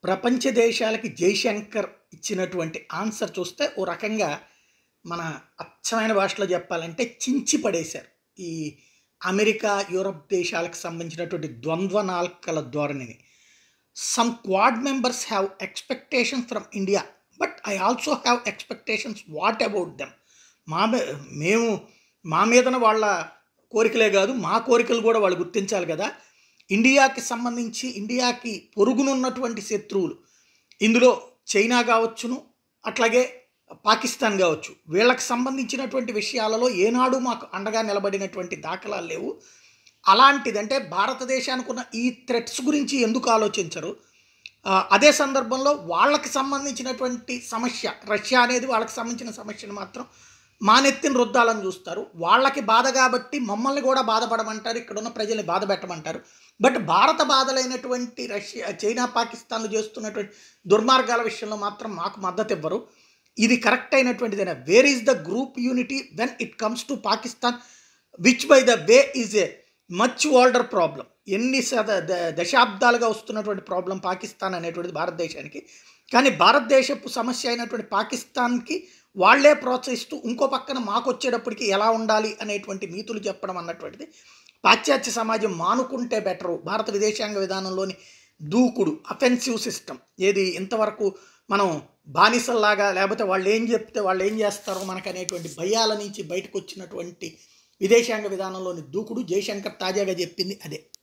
ప్రపంచ దేశాలకి జైశంకర్ ఇచ్చినటువంటి ఆన్సర్ చూస్తే ఓ రకంగా మన అచ్చమైన భాషలో చెప్పాలంటే చించి పడేశారు ఈ అమెరికా యూరప్ దేశాలకు సంబంధించినటువంటి ద్వంద్వ నాల్కల ధోరణిని some Quad members have expectations from India but I also have expectations what about them మా మీ- మేము మా మీదన వాళ్ళ కోరికలే కాదు మా కోరికలు కూడా వాళ్ళు గుర్తించాలి కదా ఇండియాకి సంబంధించి ఇండియాకి పొరుగునున్నటువంటి శత్రువులు ఇందులో చైనా కావచ్చును అట్లాగే పాకిస్తాన్ కావచ్చు వీళ్ళకి సంబంధించినటువంటి విషయాలలో ఏనాడు మాకు అండగా నిలబడినటువంటి దాఖలాలు లేవు అలాంటిదంటే భారతదేశానికి ఉన్న ఈ థ్రెట్స్ గురించి ఎందుకు ఆలోచించరు ఆ, అదే సందర్భంలో వాళ్ళకి సంబంధించినటువంటి సమస్య రష్యా అనేది వాళ్ళకి సంబంధించిన సమస్యను మాత్రం మానెత్తిన రుద్దాలని చూస్తారు వాళ్ళకి బాధ కాబట్టి మమ్మల్ని కూడా బాధపడమంటారు ఇక్కడ ఉన్న ప్రజల్ని బాధ పెట్టమంటారు బట్ భారత బాధలైనటువంటి రష్యా చైనా పాకిస్తాన్లు చేస్తున్నటువంటి దుర్మార్గాల విషయంలో మాత్రం మాకు మద్దతు ఇవ్వరు ఇది కరెక్ట్ అయినటువంటిదేనా where is the group unity when it comes to Pakistan which by the way is a much older problem ఎన్ని శత ద- దశాబ్దాలుగా వస్తున్నటువంటి ప్రాబ్లం పాకిస్తాన్ అనేటువంటిది భారతదేశానికి కానీ భారతదేశపు సమస్య అయినటువంటి పాకిస్తాన్కి వాళ్ళే ప్రోత్సహిస్తూ ఇంకో పక్కన మాకు వచ్చేటప్పటికి ఎలా ఉండాలి అనేటువంటి నీతులు చెప్పడం అన్నటువంటిది పాశ్చాత్య సమాజం మానుకుంటే బెటరు భారత విదేశాంగ విధానంలోని దూకుడు అఫెన్సివ్ సిస్టమ్ ఏది ఇంతవరకు మనం బానిసల్లాగా లేకపోతే వాళ్ళు ఏం చెప్తే వాళ్ళు ఏం చేస్తారో మనకు అనేటువంటి భయాల నుంచి బయటకు వచ్చినటువంటి విదేశాంగ విధానంలోని దూకుడు జయశంకర్ తాజాగా చెప్పింది అదే